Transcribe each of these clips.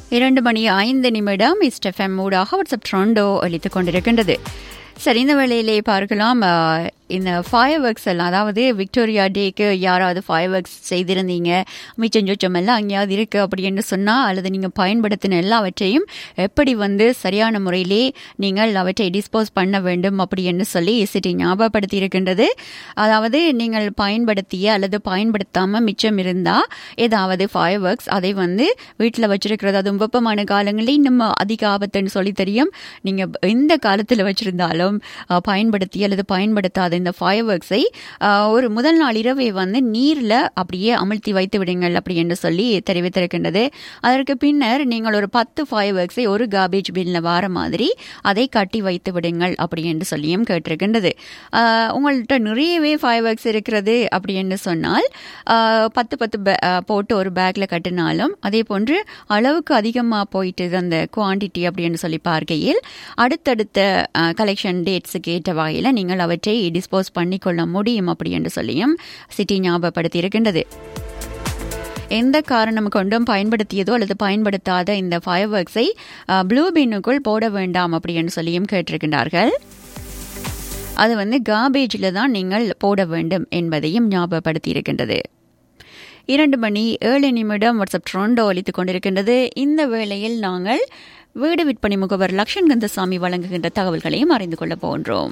இரண்டு மணி ஐந்து நிமிடம் இஸ்டெஃப்எம் ஊடாக வாட்ஸ்அப் ட்ரோண்டோ அளித்துக் கொண்டிருக்கின்றது சரி இந்த வேளையிலே பார்க்கலாம் அஹ், இந்த ஃபயர் ஒர்க்ஸ் எல்லாம் அதாவது விக்டோரியா டேக்கு யாராவது ஃபயர் ஒர்க்ஸ் செய்திருந்தீங்க மிச்சம் சொச்சம் எல்லாம் அங்கேயாவது இருக்கு அப்படின்னு சொன்னால் அல்லது நீங்கள் பயன்படுத்தின எல்லாவற்றையும் எப்படி வந்து சரியான முறையிலே நீங்கள் அவற்றை டிஸ்போஸ் பண்ண வேண்டும் அப்படின்னு சொல்லி சிட்டி ஞாபகப்படுத்தி இருக்கின்றது அதாவது நீங்கள் பயன்படுத்திய அல்லது பயன்படுத்தாமல் மிச்சம் இருந்தால் ஏதாவது ஃபயர் ஒர்க்ஸ் அதை வந்து வீட்டில் வச்சிருக்கிறது அதுவும் வெப்பமான காலங்களில் இன்னும் அதிக ஆபத்துன்னு சொல்லி தெரியும் நீங்கள் எந்த காலத்தில் வச்சிருந்தாலும் அஹ், பயன்படுத்தி அல்லது பயன்படுத்தாத இந்த ஃபயர் ஒர்க்ஸை ஒரு முதல் நாள் இரவே வந்து நீரில் அப்படியே அமிழ்த்தி வைத்து விடுங்கள் அப்படி என்று சொல்லி தெரிவித்திருக்கின்றது அதற்கு பின்னர் நீங்கள் ஒரு பத்து ஃபயர் ஒர்க்ஸை ஒரு கார்பேஜ் பின்ல வார மாதிரி அதை கட்டி வைத்து விடுங்கள் அப்படி என்று சொல்லியும் கேட்டிருக்கின்றது அஹ், உங்கள்கிட்ட நிறையவே ஃபயர் ஒர்க்ஸ் இருக்கிறது அப்படி என்று சொன்னால் அஹ், பத்து பத்து பே- அஹ், போட்டு ஒரு பேக்ல கட்டினாலும் அதே போன்று அளவுக்கு அதிகமாக போயிட்டு அந்த குவாண்டிட்டி அப்படின்னு சொல்லி பார்க்கையில் அடுத்தடுத்த கலெக்ஷன் டேட்ஸுக்கு ஏற்ற வகையில் நீங்கள் அவற்றை டிஸ்போஸ் பண்ணிக்கொள்ள முடியும் அப்படி என்று சொல்லியும் சிட்டி ஞாபகப்படுத்தி இருக்கின்றது எந்த காரணம் கொண்டும் பயன்படுத்தியதோ அல்லது பயன்படுத்தாத இந்த ஃபயர் ஒர்க்ஸை ப்ளூ பின்னுக்குள் போட வேண்டாம் அப்படி என்று சொல்லியும் கேட்டிருக்கின்றார்கள் அது வந்து கார்பேஜில் தான் நீங்கள் போட வேண்டும் என்பதையும் ஞாபகப்படுத்தி இருக்கின்றது இரண்டு மணி ஏழு நிமிடம் வாட்ஸ்அப் ட்ரோண்டோ ஒலித்துக் கொண்டிருக்கின்றது இந்த வேளையில் நாங்கள் வீடு விற்பனை முகவர் லக்ஷன் கந்தசாமி வழங்குகின்ற தகவல்களையும் அறிந்து கொள்ள போன்றோம்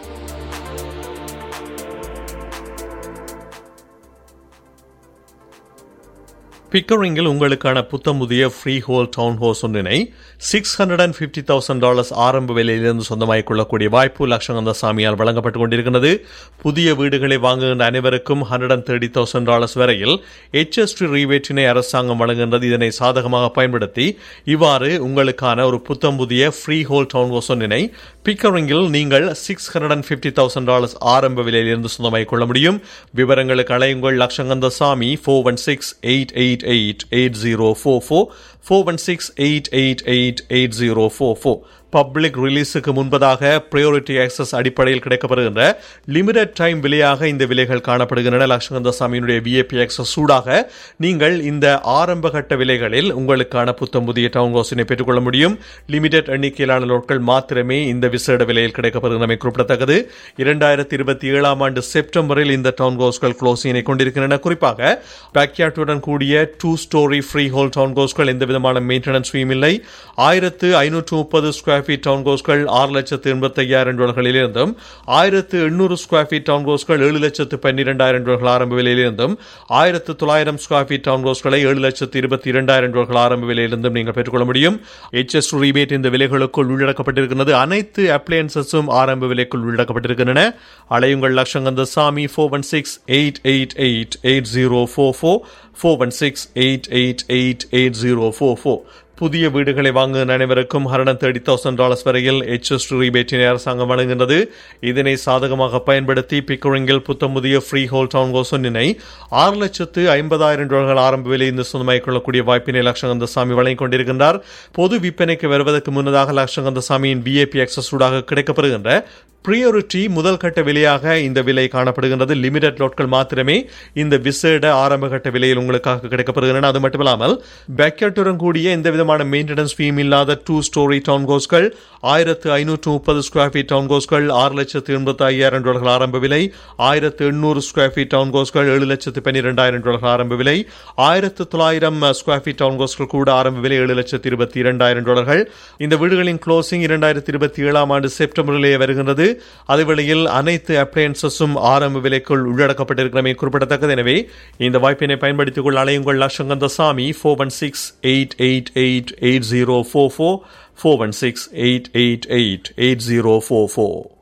பிக்கரிங்கில் உங்களுக்கான புத்தம் புதிய ஃப்ரீ ஹோல் டவுன் ஹோஸ் ஒன்றினை six hundred and fifty thousand dollars ஆரம்ப விலையிலிருந்து சொந்தமாகிக் கொள்ளக்கூடிய வாய்ப்பு லட்சங்கந்த சாமியால் வழங்கப்பட்டுக் கொண்டிருக்கிறது புதிய வீடுகளை வாங்குகின்ற அனைவருக்கும் hundred and thirty thousand dollars வரையில் HST ரீவேட்டினை அரசாங்கம் வழங்குகின்றது இதனை சாதகமாக பயன்படுத்தி இவ்வாறு உங்களுக்கான ஒரு புத்தம் புதிய ஃப்ரீ ஹோல் டவுன் ஹோஸ் ஒன்றினை பிக்கரிங்கில் நீங்கள் six hundred and fifty thousand dollars ஆரம்ப விலையிலிருந்து சொந்தமாகிக் கொள்ள முடியும் விவரங்களுக்கு அழையுங்கள் Latchagantha Sami four one six eight eight eight eight zero four four four one six eight eight eight eight zero four four public ரிலீஸுக்கு முன்பதாக ப்ரையாரிட்டி ஆக்சஸ் அடிப்படையில் கிடைக்கப்படுகின்ற லிமிடெட் டைம் விலையாக இந்த விலைகள் காணப்படுகின்றன லட்சகந்த சாமியினுடைய விஏபி ஆக்சஸ் சூடாக நீங்கள் இந்த ஆரம்ப கட்ட விலைகளில் உங்களுக்கான புத்தம் புதிய டவுன் ஹவுஸினை பெற்றுக்கொள்ள முடியும் லிமிடெட் எண்ணிக்கையிலான லோட்கள் மாத்திரமே இந்த விசேட விலையில் கிடைக்கப்படுகின்றமை குறிப்பிடத்தக்கது இரண்டாயிரத்தி இருபத்தி ஏழாம் ஆண்டு செப்டம்பரில் இந்த டவுன் ஹவுஸ்கள் க்ளோசிங்கினை கொண்டிருக்கின்றன குறிப்பாக பேக்யார்டுடன் கூடிய two storey freehold town ஹவுஸ்கள் எந்த விதமான மெயின்டெனன்ஸ் ஃபீம் இல்லை ஆயிரத்து ஐநூற்று முப்பது ஸ்கொயர் ஃபீட் டவுன் ஹவுஸ்கள் ஆறு லட்சத்து எண்பத்தி ஐயாயிரம் டாலர்களிலிருந்தும் ஆயிரத்து எண்ணூறு ஸ்கொயர் ஃபீட் டவுன் ஹவுஸ்கள் ஏழு லட்சத்து பன்னிரெண்டாயிரம் டாலர்கள் ஆரம்ப விலையிலிருந்தும் ஆயிரத்து தொள்ளாயிரம் ஸ்கொயர் ஃபீட் டவுன் ஹவுஸ்களை ஏழு லட்சத்து இருபத்தி இரண்டாயிரம் டாலர்கள் ஆரம்ப விலையிலிருந்தும் நீங்கள் பெற்றுக்கொள்ள முடியும் எச்எஸ் ரீபேட் இந்த விலைகளுக்குள் உள்ளடக்கப்பட்டிருக்கிறது அனைத்து அப்ளையன்சஸும் ஆரம்ப விலைக்குள் உள்ளடக்கப்பட்டிருக்கின்றன அலையுங்கள் Latchagantha Sami four one six eight eight eight eight zero four four four one six eight eight eight eight zero four four புதிய வீடுகளை வாங்குகிற அனைவருக்கும் ஹண்ட்ரட் தேர்ட்டி தௌசண்ட் டாலர்ஸ் வரையில் எச்எஸ் ரீபேட்டினை அரசாங்கம் வழங்குகின்றது இதனை சாதகமாக பயன்படுத்தி பிக்கரிங்கில் புத்தம் புதிய ஃப்ரீ ஹோல் டவுன் கோசொன்னினை ஆறு லட்சத்து ஐம்பதாயிரம் டாலர்கள் ஆரம்ப விலை இந்த சொந்தமாகிக் கொள்ளக்கூடிய வாய்ப்பினை லட்சங்கந்த சாமி வழங்கிக் கொண்டிருக்கின்றார் பொது விற்பனைக்கு வருவதற்கு முன்னதாக லட்சங்கந்த சாமியின் பிஏபி ஆக்சஸ் ஊடாக கிடைக்கப்படுகின்ற பிரியோரிட்டி முதல் கட்ட விலையாக இந்த விலை காணப்படுகின்றது லிமிடெட் லோட்கள் மாத்திரமே இந்த விசேட ஆரம்ப கட்ட விலையில் உங்களுக்காக கிடைக்கப்படுகின்றன அது மட்டுமில்லாமல் பேக்கெட்டுடன் கூடிய எந்த விதமான மெயின்டெனன்ஸ் ஃபீம் இல்லாத டூ ஸ்டோரி டவுன் கோஸ்கள் ஆயிரத்து ஐநூற்று முப்பது ஸ்கொயர் ஃபீட் டவுன் கோஸ்கள் ஆறு லட்சத்து எண்பத்தி ஐயாயிரம் டாலர்கள் ஆரம்ப விலை ஆயிரத்து எண்ணூறு ஸ்கொயர் ஃபீட் டவுன் கோஸ்கள் ஏழு லட்சத்து பன்னிரெண்டாயிரம் டாலர்கள் ஆரம்ப விலை ஆயிரத்து தொள்ளாயிரம் ஸ்கொயர் ஃபீட் டவுன் கோஸ்கள் கூட ஆரம்ப விலை ஏழு லட்சத்து இருபத்தி இரண்டாயிரம் டாலர்கள் இந்த வீடுகளின் க்ளோசிங் இரண்டாயிரத்தி இருபத்தி ஏழாம் ஆண்டு செப்டம்பரிலேயே வருகின்றது அதேவேளையில் அனைத்து அப்ளையன்சஸும் ஆரம்ப விலைக்குள் உள்ளடக்கப்பட்டிருக்கிறமை குறிப்பிடத்தக்கது எனவே இந்த வாய்ப்பினை பயன்படுத்திக் கொள்ள அலையுங்கள் Latchagantha Sami four one six eight eight eight eight zero four four four one six eight eight eight eight zero four four